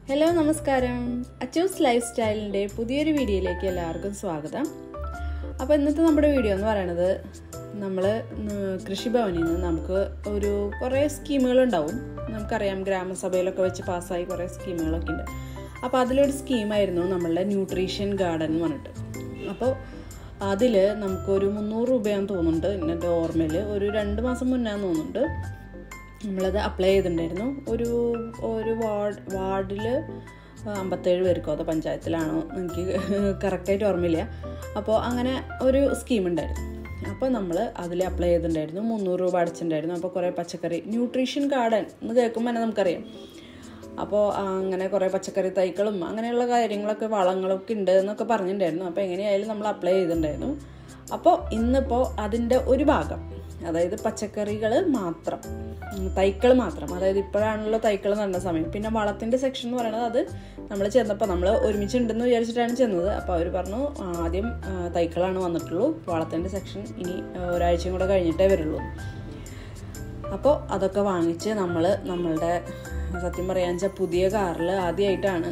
hello നമസ്കാരം അച്ചൂസ് life സ്റ്റൈലിൻ്റെ പുതിയൊരു വീഡിയോയിലേക്ക് എല്ലാവർക്കും സ്വാഗതം അപ്പോൾ ഇന്നത്തെ നമ്മുടെ വീഡിയോ എന്ന് പറയുന്നത് നമ്മൾ കൃഷിഭവനിൽ നിന്ന് നമുക്ക് ഒരു കുറേ സ്കീമുകളുണ്ടാവും നമുക്കറിയാം ഗ്രാമസഭയിലൊക്കെ വെച്ച് പാസ്സായി കുറേ സ്കീമുകളൊക്കെ ഉണ്ട് അപ്പോൾ അതിലൊരു സ്കീമായിരുന്നു നമ്മളുടെ ന്യൂട്രീഷൻ ഗാർഡൻ എന്ന് പറഞ്ഞിട്ട് അപ്പോൾ അതിൽ നമുക്കൊരു മുന്നൂറ് രൂപയാണെന്ന് തോന്നുന്നുണ്ട് എൻ്റെ ഓർമ്മയിൽ ഒരു രണ്ട് മാസം മുന്നാന്ന് തോന്നുന്നുണ്ട് നമ്മളത് അപ്ലൈ ചെയ്തിട്ടുണ്ടായിരുന്നു ഒരു ഒരു വാർഡ് വാർഡിൽ അമ്പത്തേഴ് പേർക്കോ അതോ പഞ്ചായത്തിലാണോ എനിക്ക് കറക്റ്റായിട്ട് ഓർമ്മയില്ല അപ്പോൾ അങ്ങനെ ഒരു സ്കീം ഉണ്ടായിരുന്നു അപ്പോൾ നമ്മൾ അതിൽ അപ്ലൈ ചെയ്തിട്ടുണ്ടായിരുന്നു മുന്നൂറ് രൂപ അടച്ചിട്ടുണ്ടായിരുന്നു അപ്പോൾ കുറേ പച്ചക്കറി ന്യൂട്രീഷൻ ഗാർഡൻ എന്ന് കേൾക്കുമ്പോൾ തന്നെ നമുക്കറിയാം അപ്പോൾ അങ്ങനെ കുറേ പച്ചക്കറി തൈകളും അങ്ങനെയുള്ള കാര്യങ്ങളൊക്കെ വളങ്ങളൊക്കെ ഉണ്ട് എന്നൊക്കെ പറഞ്ഞിട്ടുണ്ടായിരുന്നു അപ്പോൾ എങ്ങനെയായാലും നമ്മൾ അപ്ലൈ ചെയ്തിട്ടുണ്ടായിരുന്നു അപ്പോൾ ഇന്നിപ്പോൾ അതിൻ്റെ ഒരു ഭാഗം അതായത് പച്ചക്കറികൾ മാത്രം തൈക്കൾ മാത്രം അതായത് ഇപ്പോഴാണല്ലോ തൈക്കൾ നടന്ന സമയം പിന്നെ വളത്തിൻ്റെ സെക്ഷൻ എന്ന് പറയുന്നത് അത് നമ്മൾ ചെന്നപ്പോൾ നമ്മൾ ഒരുമിച്ച് ഉണ്ടെന്ന് വിചാരിച്ചിട്ടാണ് ചെന്നത് അപ്പോൾ അവർ പറഞ്ഞു ആദ്യം തൈക്കളാണ് വന്നിട്ടുള്ളൂ വളത്തിൻ്റെ സെക്ഷൻ ഇനി ഒരാഴ്ചയും കൂടെ കഴിഞ്ഞിട്ടേ വരുള്ളൂ അപ്പോൾ അതൊക്കെ വാങ്ങിച്ച് നമ്മൾ നമ്മളുടെ സത്യം പറയാൻ വെച്ചാൽ പുതിയ കാറിൽ ആദ്യമായിട്ടാണ്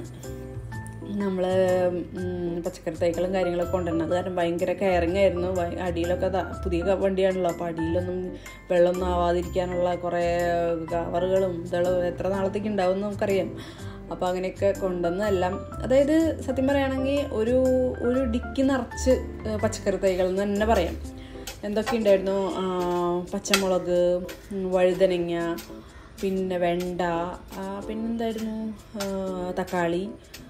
നമ്മൾ പച്ചക്കറി തൈകളും കാര്യങ്ങളൊക്കെ കൊണ്ടുവരുന്നത് കാരണം ഭയങ്കര കെയറിങ് ആയിരുന്നു അടിയിലൊക്കെ പുതിയ വണ്ടിയാണല്ലോ അപ്പോൾ അടിയിലൊന്നും വെള്ളമൊന്നും ആവാതിരിക്കാനുള്ള കുറേ കവറുകളും ഇതളും എത്ര നാളത്തേക്ക് ഉണ്ടാവും നമുക്കറിയാം അപ്പോൾ അങ്ങനെയൊക്കെ കൊണ്ടുവന്ന് എല്ലാം അതായത് സത്യം പറയുകയാണെങ്കിൽ ഒരു ഒരു ഡിക്കി നിറച്ച് പച്ചക്കറി തൈകൾ എന്ന് തന്നെ പറയാം എന്തൊക്കെ ഉണ്ടായിരുന്നു പച്ചമുളക് വഴുതനങ്ങ പിന്നെ വെണ്ട പിന്നെന്തായിരുന്നു തക്കാളി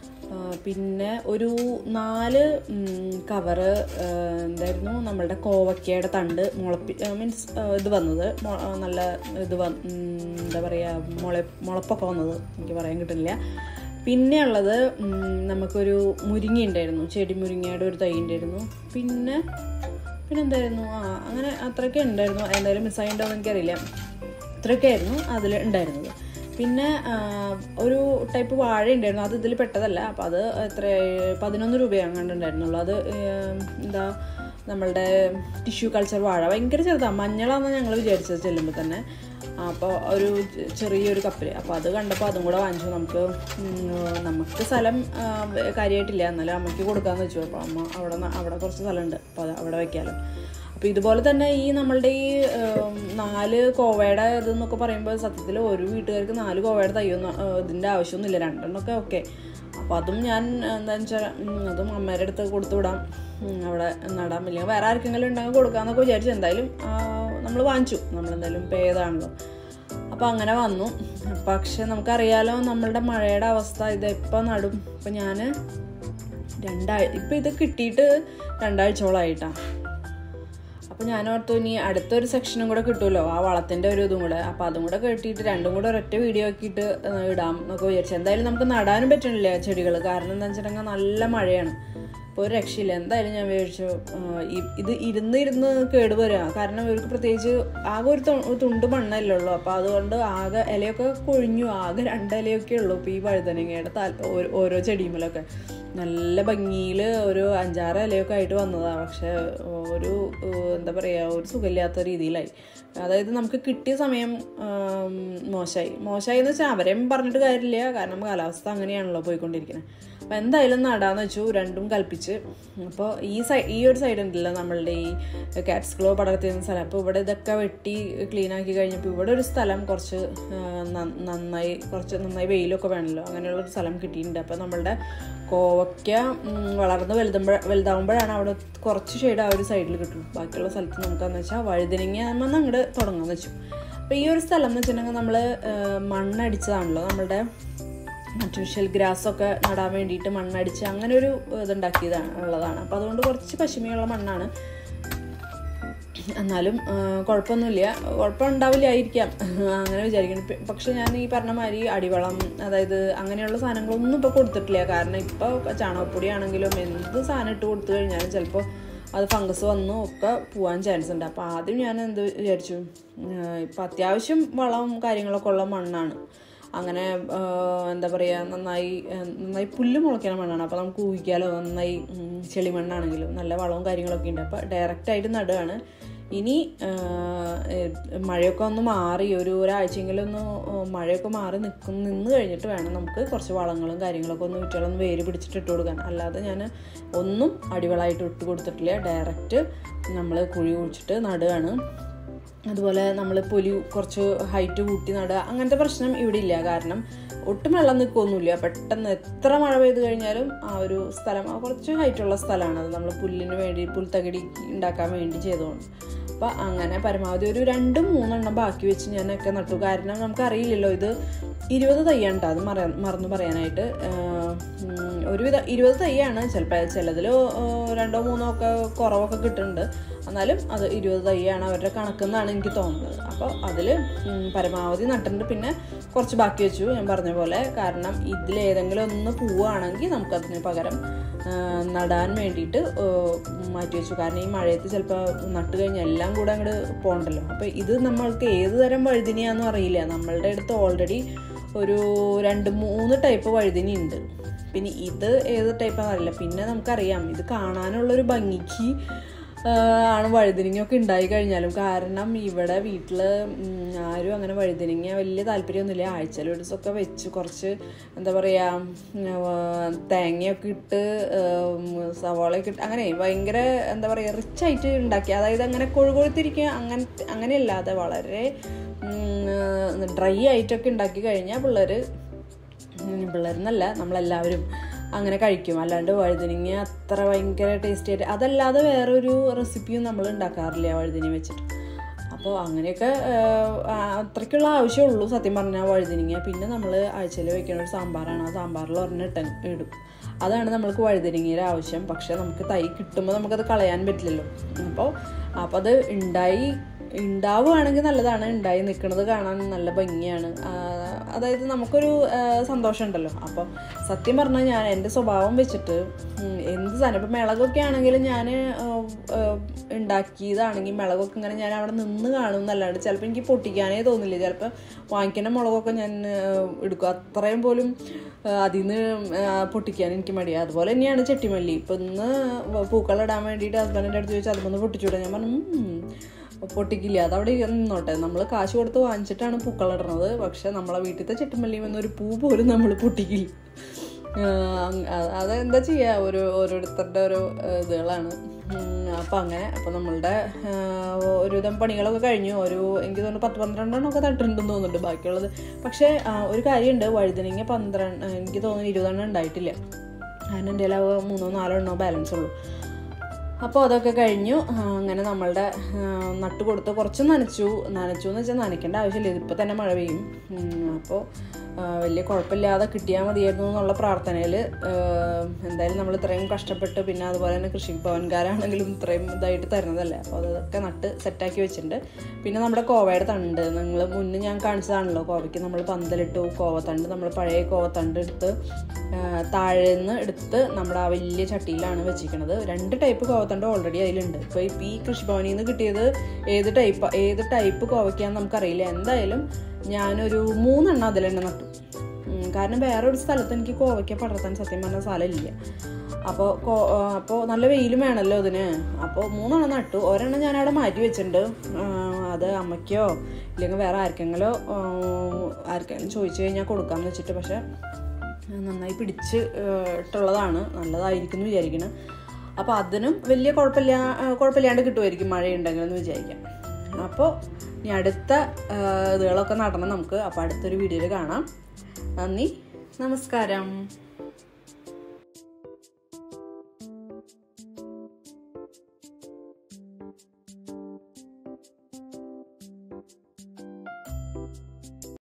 പിന്നെ ഒരു നാല് കവറ് എന്തായിരുന്നു നമ്മളുടെ കോവക്കയുടെ തണ്ട് മുളപ്പി മീൻസ് ഇത് വന്നത് നല്ല ഇത് വ എന്താ പറയുക മുള മുളപ്പൊക്കെ വന്നത് എനിക്ക് പറയാൻ കിട്ടില്ല പിന്നെ ഉള്ളത് നമുക്കൊരു മുരിങ്ങ ഉണ്ടായിരുന്നു ചെടി മുരിങ്ങയുടെ ഒരു തൈ ഉണ്ടായിരുന്നു പിന്നെ പിന്നെ എന്തായിരുന്നു ആ അങ്ങനെ അത്രയൊക്കെ ഉണ്ടായിരുന്നു എന്തായാലും മിസ്സായിട്ടുണ്ടോ എന്ന് എനിക്കറിയില്ല അത്രയൊക്കെ ആയിരുന്നു അതിൽ ഉണ്ടായിരുന്നത് പിന്നെ ഒരു ടൈപ്പ് വാഴ ഉണ്ടായിരുന്നു അത് ഇതിൽ പെട്ടതല്ല അപ്പോൾ അത് എത്ര പതിനൊന്ന് രൂപയാണ് കണ്ടുണ്ടായിരുന്നുള്ളൂ അത് എന്താ നമ്മളുടെ ടിഷ്യൂ കൾച്ചർ വാഴ ഭയങ്കര ചെറുതാണ് മഞ്ഞളാണെന്ന് ഞങ്ങൾ വിചാരിച്ചത് ചെല്ലുമ്പോൾ തന്നെ അപ്പോൾ ഒരു ചെറിയൊരു കപ്പിൽ അപ്പോൾ അത് കണ്ടപ്പോൾ അതും കൂടെ വാങ്ങിച്ചു നമുക്ക് നമുക്ക് സ്ഥലം കാര്യമായിട്ടില്ല എന്നാലും അമ്മയ്ക്ക് കൊടുക്കാമെന്ന് വെച്ചു അപ്പോൾ അമ്മ അവിടെ അവിടെ കുറച്ച് സ്ഥലമുണ്ട് അപ്പോൾ അത് അവിടെ വയ്ക്കാമല്ലോ അപ്പോൾ ഇതുപോലെ തന്നെ ഈ നമ്മളുടെ ഈ നാല് കോവയുടെ ഇതെന്നൊക്കെ പറയുമ്പോൾ സത്യത്തിൽ ഒരു വീട്ടുകാർക്ക് നാല് കോവയുടെ തയ്യൊന്നും ഇതിൻ്റെ ആവശ്യമൊന്നുമില്ല രണ്ടെണ്ണമൊക്കെ ഓക്കെ അപ്പോൾ അതും ഞാൻ എന്താണെന്ന് വെച്ചാൽ അതും അമ്മയുടെ അടുത്ത് കൊടുത്തു വിടാം അവിടെ നടാൻ ഇല്ലെങ്കിൽ വേറെ ആർക്കെങ്കിലും ഉണ്ടെങ്കിൽ കൊടുക്കാമെന്നൊക്കെ വിചാരിച്ചു എന്തായാലും നമ്മൾ വാങ്ങിച്ചു നമ്മളെന്തായാലും പേ ചെയ്താണല്ലോ അപ്പോൾ അങ്ങനെ വന്നു പക്ഷെ നമുക്കറിയാലോ നമ്മളുടെ മഴയുടെ അവസ്ഥ ഇത് എപ്പോൾ നടും ഇപ്പം ഞാൻ രണ്ടാഴ്ച ഇപ്പം ഇത് കിട്ടിയിട്ട് രണ്ടാഴ്ചയോളമായിട്ടാണ് അപ്പോൾ ഞാൻ ഓർത്തു ഇനി അടുത്തൊരു സെക്ഷനും കൂടെ കിട്ടുമല്ലോ ആ വളത്തിൻ്റെ ഒരു ഇതും കൂടെ അപ്പോൾ അതും കൂടെ കെട്ടിയിട്ട് രണ്ടും കൂടെ ഒരൊറ്റ വീഡിയോ ആക്കിയിട്ട് ഇടാം എന്നൊക്കെ വിചാരിച്ചു എന്തായാലും നമുക്ക് നടാനും പറ്റണില്ല ചെടികൾ കാരണം എന്താണെന്ന് വെച്ചിട്ടുണ്ടെങ്കിൽ നല്ല മഴയാണ് അപ്പോൾ ഒരു രക്ഷയില്ല എന്തായാലും ഞാൻ വിചാരിച്ചു ഇത് ഇരുന്ന് ഇരുന്ന് കേടുവരിക കാരണം ഇവർക്ക് പ്രത്യേകിച്ച് ആകെ ഒരു തുണ്ട് മണ്ണല്ലേ ഉള്ളൂ അപ്പോൾ അതുകൊണ്ട് ആകെ ഇലയൊക്കെ കൊഴിഞ്ഞു ആകെ രണ്ട് ഇലയൊക്കെ ഉള്ളൂ ഇപ്പോൾ ഈ വഴുതനങ്ങയുടെ തല ഓരോ ചെടിയുമലൊക്കെ നല്ല ഭംഗിയിൽ ഒരു അഞ്ചാറ് ഇലയൊക്കെ ആയിട്ട് വന്നതാണ് പക്ഷെ ഒരു എന്താ പറയുക ഒരു സുഖമില്ലാത്ത രീതിയിലായി അതായത് നമുക്ക് കിട്ടിയ സമയം മോശമായി മോശമായി എന്ന് വെച്ചാൽ അവരെയും പറഞ്ഞിട്ട് കാര്യമില്ല കാരണം കാലാവസ്ഥ അങ്ങനെയാണല്ലോ പോയിക്കൊണ്ടിരിക്കുന്നത് അപ്പോൾ എന്തായാലും നടാന്ന് വെച്ചു രണ്ടും കൽപ്പിച്ച് അപ്പോൾ ഈ സൈ ഈ ഒരു സൈഡ് ഉണ്ടല്ലോ നമ്മളുടെ ഈ കാറ്റ്സ് ഗ്ലോ പടർത്തിയ സ്ഥലം അപ്പോൾ ഇവിടെ ഇതൊക്കെ വെട്ടി ക്ലീൻ ആക്കി കഴിഞ്ഞപ്പോൾ ഇവിടെ ഒരു സ്ഥലം കുറച്ച് നന്നായി കുറച്ച് നന്നായി വെയിലൊക്കെ വേണമല്ലോ അങ്ങനെയുള്ളൊരു സ്ഥലം കിട്ടിയിട്ടുണ്ട് അപ്പോൾ നമ്മളുടെ കോവയ്ക്ക വളർന്ന് വലുതുമ്പോൾ വലുതാവുമ്പോഴാണ് അവിടെ കുറച്ച് ഷെയ്ഡ് ആ ഒരു സൈഡിൽ കിട്ടുള്ളൂ ബാക്കിയുള്ള സ്ഥലത്ത് നമുക്കെന്ന് വെച്ചാൽ വഴുതനങ്ങ നമ്മൾ അങ്ങോട്ട് തുടങ്ങാമെന്ന് വെച്ചു അപ്പോൾ ഈ ഒരു സ്ഥലം എന്ന് വെച്ചിട്ടുണ്ടെങ്കിൽ നമ്മൾ മണ്ണടിച്ചതാണല്ലോ നമ്മളുടെ ആർട്ടിഫിഷ്യൽ ഗ്രാസൊക്കെ നടാൻ വേണ്ടിയിട്ട് മണ്ണടിച്ച് അങ്ങനെ ഒരു ഇതുണ്ടാക്കിയതാണ് ഉള്ളതാണ് അപ്പോൾ അതുകൊണ്ട് കുറച്ച് പശുമയുള്ള മണ്ണാണ് എന്നാലും കുഴപ്പമൊന്നുമില്ല കുഴപ്പം ഉണ്ടാവില്ലായിരിക്കാം അങ്ങനെ വിചാരിക്കണം പക്ഷെ ഞാൻ ഈ പറഞ്ഞ മാതിരി അടിവളം അതായത് അങ്ങനെയുള്ള സാധനങ്ങളൊന്നും ഇപ്പോൾ കൊടുത്തിട്ടില്ല കാരണം ഇപ്പോൾ ചാണകപ്പൊടി ആണെങ്കിലും എന്ത് സാധനം ഇട്ട് കൊടുത്തു കഴിഞ്ഞാലും ചിലപ്പോൾ അത് ഫംഗസ് വന്നു ഒക്കെ പോകാൻ ചാൻസ് ഉണ്ട് അപ്പോൾ ആദ്യം ഞാൻ എന്ത് വിചാരിച്ചു ഇപ്പം അത്യാവശ്യം വളം കാര്യങ്ങളൊക്കെ ഉള്ള മണ്ണാണ് അങ്ങനെ എന്താ പറയുക നന്നായി നന്നായി പുല്ല് മുളയ്ക്കണ മണ്ണാണ് അപ്പോൾ നമുക്ക് ഊഹിക്കാലോ നന്നായി ചെളിമണ്ണാണെങ്കിലും നല്ല വളവും കാര്യങ്ങളൊക്കെ ഉണ്ട് അപ്പോൾ ഡയറക്റ്റായിട്ട് നടുകയാണ് ഇനി ആ, ഏ, മഴയൊക്കെ ഒന്ന് മാറി ഒരു ഒരാഴ്ചയെങ്കിലും ഒന്ന് മഴയൊക്കെ മാറി നിൽക്കും നിന്ന് കഴിഞ്ഞിട്ട് വേണം നമുക്ക് കുറച്ച് വളങ്ങളും കാര്യങ്ങളൊക്കെ ഒന്ന് വിറ്റുകളൊന്ന് വേര് പിടിച്ചിട്ട് ഇട്ട് കൊടുക്കാൻ അല്ലാതെ ഞാൻ ഒന്നും അടിവളമായിട്ട് ഇട്ട് കൊടുത്തിട്ടില്ല ഡയറക്റ്റ് നമ്മൾ കുഴി കുഴിച്ചിട്ട് നടുകയാണ് അതുപോലെ നമ്മൾ പൊലി കുറച്ച് ഹൈറ്റ് കൂട്ടി നടുക അങ്ങനത്തെ പ്രശ്നം ഇവിടെ ഇല്ല കാരണം ഒട്ടും വെള്ളം നിൽക്കൊന്നുമില്ല പെട്ടെന്ന് എത്ര മഴ പെയ്ത് കഴിഞ്ഞാലും ആ ഒരു സ്ഥലം ആ കുറച്ച് ഹൈറ്റുള്ള സ്ഥലമാണ് അത് നമ്മൾ പുല്ലിന് വേണ്ടി പുൽത്തകിടി ഉണ്ടാക്കാൻ വേണ്ടി ചെയ്തതുകൊണ്ട് അപ്പോൾ അങ്ങനെ പരമാവധി ഒരു രണ്ടും മൂന്നെണ്ണം ബാക്കി വെച്ച് ഞാനൊക്കെ നട്ടു കാരണം നമുക്കറിയില്ലല്ലോ ഇത് ഇരുപത് തയ്യാണ് കേട്ടോ അത് മറ മറന്നു പറയാനായിട്ട് ആഹ് ഉം, ഒരുവിധ ഇരുപത് തയ്യാണ് ചിലപ്പോൾ ചിലതിൽ രണ്ടോ മൂന്നോ ഒക്കെ കുറവൊക്കെ കിട്ടുന്നുണ്ട് എന്നാലും അത് ഇരുപത് തയ്യാണ് അവരുടെ കണക്കെന്നാണ് എനിക്ക് തോന്നുന്നത് അപ്പോൾ അതിൽ പരമാവധി നട്ടിട്ടുണ്ട് പിന്നെ കുറച്ച് ബാക്കി വെച്ചു ഞാൻ പറഞ്ഞ പോലെ കാരണം ഇതിലേതെങ്കിലും ഒന്ന് പോവുകയാണെങ്കിൽ നമുക്കതിന് പകരം ആ, നടാൻ വേണ്ടിയിട്ട് ആ, മാറ്റി വെച്ചു കാരണം ഈ മഴയത്ത് ചിലപ്പോൾ നട്ട് കഴിഞ്ഞാൽ എല്ലാം കൂടെ അങ്ങോട്ട് പോകണ്ടല്ലോ അപ്പോൾ ഇത് നമ്മൾക്ക് ഏത് തരം വഴുതിനിയാണെന്നും അറിയില്ല നമ്മളുടെ അടുത്ത് ഓൾറെഡി ഒരു രണ്ട് മൂന്ന് ടൈപ്പ് വഴുതിനി ഉണ്ട് പിന്നെ ഇത് ഏത് ടൈപ്പാണെന്ന് അറിയില്ല പിന്നെ നമുക്കറിയാം ഇത് കാണാനുള്ളൊരു ഭംഗിക്ക് ആഹ് ആണ് വഴുതനങ്ങയൊക്കെ ഉണ്ടായി കഴിഞ്ഞാലും കാരണം ഇവിടെ വീട്ടിൽ ആരും അങ്ങനെ വഴുതനങ്ങ വലിയ താല്പര്യമൊന്നുമില്ല ആഴ്ചയിൽ ഒരു ദിവസമൊക്കെ വെച്ച് കുറച്ച് എന്താ പറയുക തേങ്ങയൊക്കെ ഇട്ട് ഉം, സവാളയൊക്കെ ഇട്ട് അങ്ങനെ ഭയങ്കര എന്താ പറയുക റിച്ച് ആയിട്ട് ഉണ്ടാക്കി അതായത് അങ്ങനെ കൊഴുകൊഴുത്തിരിക്കുക അങ്ങനെ അങ്ങനെയല്ലാതെ വളരെ ഡ്രൈ ആയിട്ടൊക്കെ ഉണ്ടാക്കി കഴിഞ്ഞാൽ പിള്ളേർ പിള്ളേരെന്നല്ല നമ്മളെല്ലാവരും അങ്ങനെ കഴിക്കും അല്ലാണ്ട് വഴുതനങ്ങ അത്ര ഭയങ്കര ടേസ്റ്റി ആയിട്ട് അതല്ലാതെ വേറൊരു റെസിപ്പിയും നമ്മൾ ഉണ്ടാക്കാറില്ല വഴുതനങ്ങ വെച്ചിട്ട് അപ്പോൾ അങ്ങനെയൊക്കെ ആ, അത്രയ്ക്കുള്ള ആവശ്യമുള്ളൂ സത്യം പറഞ്ഞാൽ വഴുതനങ്ങ പിന്നെ നമ്മൾ ആഴ്ചയിൽ വെക്കുന്ന ഒരു സാമ്പാറാണ് ആ സാമ്പാറിൽ ഒരെണ്ണം ഇട്ട ഇടും അതാണ് നമ്മൾക്ക് വഴുതനങ്ങയുടെ ആവശ്യം പക്ഷേ നമുക്ക് തൈ കിട്ടുമ്പോൾ നമുക്കത് കളയാൻ പറ്റില്ലല്ലോ അപ്പോൾ അപ്പോൾ അത് ഉണ്ടായി ഉണ്ടാവുകയാണെങ്കിൽ നല്ലതാണ് ഉണ്ടായി നിൽക്കുന്നത് കാണാൻ നല്ല ഭംഗിയാണ് ആ, അതായത് നമുക്കൊരു ആ, സന്തോഷം ഉണ്ടല്ലോ അപ്പോൾ സത്യം പറഞ്ഞാൽ ഞാൻ എൻ്റെ സ്വഭാവം വെച്ചിട്ട് ഉം, എന്ത് സാധനം ഇപ്പം മിളകൊക്കെ ആണെങ്കിലും ഞാൻ ഉണ്ടാക്കിയതാണെങ്കിൽ മിളകൊക്കെ ഇങ്ങനെ ഞാൻ അവിടെ നിന്ന് കാണും എന്നല്ലാണ്ട് ചിലപ്പോൾ എനിക്ക് പൊട്ടിക്കാനേ തോന്നില്ല ചിലപ്പോൾ വാങ്ങിക്കുന്ന മുളകൊക്കെ ഞാൻ ആ, എടുക്കും അത്രയും പോലും ആ, അതിൽ നിന്ന് പൊട്ടിക്കാൻ എനിക്ക് മടിയാണ് അതുപോലെ തന്നെയാണ് ചെട്ടിമല്ലി ഇപ്പം ഇന്ന് പൂക്കളിടാൻ വേണ്ടിയിട്ട് ഹസ്ബൻഡിൻ്റെ അടുത്ത് ചോദിച്ചാൽ അതുമൊന്ന് പൊട്ടിച്ചുവിടാൻ ഞാൻ പറഞ്ഞു "ഉം, പൊട്ടിക്കില്ല അതവിടെ നിന്നോട്ടെ നമ്മൾ കാശ് കൊടുത്ത് വാങ്ങിച്ചിട്ടാണ് പൂക്കളിടുന്നത് പക്ഷെ നമ്മളെ വീട്ടിലത്തെ ചെട്ടിമല്ലിയും എന്നൊരു പൂ പോലും നമ്മൾ പൊട്ടിക്കില്ല ആഹ് അതെന്താ ചെയ്യുക ഒരു ഓരോരുത്തരുടെ ഓരോ ആഹ് ഇതുകളാണ് അപ്പം അങ്ങനെ അപ്പം നമ്മളുടെ ആഹ് ഒരുവിധം പണികളൊക്കെ കഴിഞ്ഞു ഒരു എനിക്ക് തോന്നുന്നു പത്ത് പന്ത്രണ്ടെണ്ണമൊക്കെ തട്ടിട്ടുണ്ടെന്ന് തോന്നുന്നുണ്ട് ബാക്കിയുള്ളത് പക്ഷേ ആഹ് ഒരു കാര്യമുണ്ട് വഴുതനങ്ങ പന്ത്രണ്ട് എനിക്ക് തോന്നുന്നു ഇരുപതെണ്ണം ഉണ്ടായിട്ടില്ല കാരണം എൻ്റെ കയ്യിൽ ആകെ മൂന്നോ നാലോ എണ്ണോ ബാലൻസ് ഉള്ളൂ അപ്പോൾ അതൊക്കെ കഴിഞ്ഞു ആ, അങ്ങനെ നമ്മളുടെ ആ, നട്ട് കൊടുത്ത് കുറച്ച് നനച്ചു നനച്ചു എന്ന് വെച്ചാൽ നനയ്ക്കേണ്ട ആവശ്യമില്ല ഇതിപ്പോൾ തന്നെ മഴ പെയ്യും അപ്പോൾ വലിയ കുഴപ്പമില്ലാതെ കിട്ടിയാൽ മതിയായിരുന്നു എന്നുള്ള പ്രാർത്ഥനയിൽ എന്തായാലും നമ്മൾ ഇത്രയും കഷ്ടപ്പെട്ട് പിന്നെ അതുപോലെ തന്നെ കൃഷിഭവൻകാരാണെങ്കിലും ഇത്രയും ഇതായിട്ട് തരുന്നതല്ലേ അപ്പോൾ അതൊക്കെ നട്ട് സെറ്റാക്കി വെച്ചിട്ടുണ്ട് പിന്നെ നമ്മുടെ കോവയുടെ തണ്ട് നിങ്ങൾ മുന്നേ ഞാൻ കാണിച്ചതാണല്ലോ കോവയ്ക്ക് നമ്മൾ പന്തലിട്ടു കോവത്തണ്ട് നമ്മൾ പഴയ കോവത്തണ്ട് എടുത്ത് ആ, താഴേന്ന് എടുത്ത് നമ്മുടെ ആ വലിയ ചട്ടിയിലാണ് വെച്ചിരിക്കുന്നത് രണ്ട് ടൈപ്പ് കോവത്തണ്ട് ഓൾറെഡി അതിലുണ്ട് ഇപ്പോൾ ഈ കൃഷിഭവനിൽ നിന്ന് കിട്ടിയത് ഏത് ടൈപ്പ് ഏത് ടൈപ്പ് കോവയ്ക്കാന്ന് നമുക്കറിയില്ല എന്തായാലും ഞാനൊരു മൂന്നെണ്ണം അതിൽ തന്നെ നട്ടു ഉം, കാരണം വേറെ ഒരു സ്ഥലത്ത് എനിക്ക് കോവയ്ക്ക പടർത്താൻ സത്യം പറഞ്ഞ സ്ഥലമില്ല അപ്പോൾ കോ അപ്പോൾ നല്ല വെയിലും വേണമല്ലോ ഇതിന് അപ്പോൾ മൂന്നെണ്ണം നട്ടു ഒരെണ്ണം ഞാൻ അവിടെ മാറ്റി വെച്ചിട്ടുണ്ട് ആ, അത് അമ്മയ്ക്കോ ഇല്ലെങ്കിൽ വേറെ ആർക്കെങ്കിലോ ആ, ആർക്കെങ്കിലും ചോദിച്ചു കഴിഞ്ഞാൽ കൊടുക്കാമെന്ന് വെച്ചിട്ട് പക്ഷേ നന്നായി പിടിച്ച് ആ, ഇട്ടുള്ളതാണ് നല്ലതായിരിക്കും എന്ന് വിചാരിക്കണം അപ്പോൾ അതിനും വലിയ കുഴപ്പമില്ല ആ, കുഴപ്പമില്ലാണ്ട് കിട്ടുമായിരിക്കും മഴയുണ്ടെങ്കിൽ എന്ന് വിചാരിക്കാം അപ്പോൾ ഇനി അടുത്ത ആ, ഇതുകളൊക്കെ നടണം നമുക്ക് അപ്പോൾ അടുത്തൊരു വീഡിയോയിൽ കാണാം നന്ദി നമസ്കാരം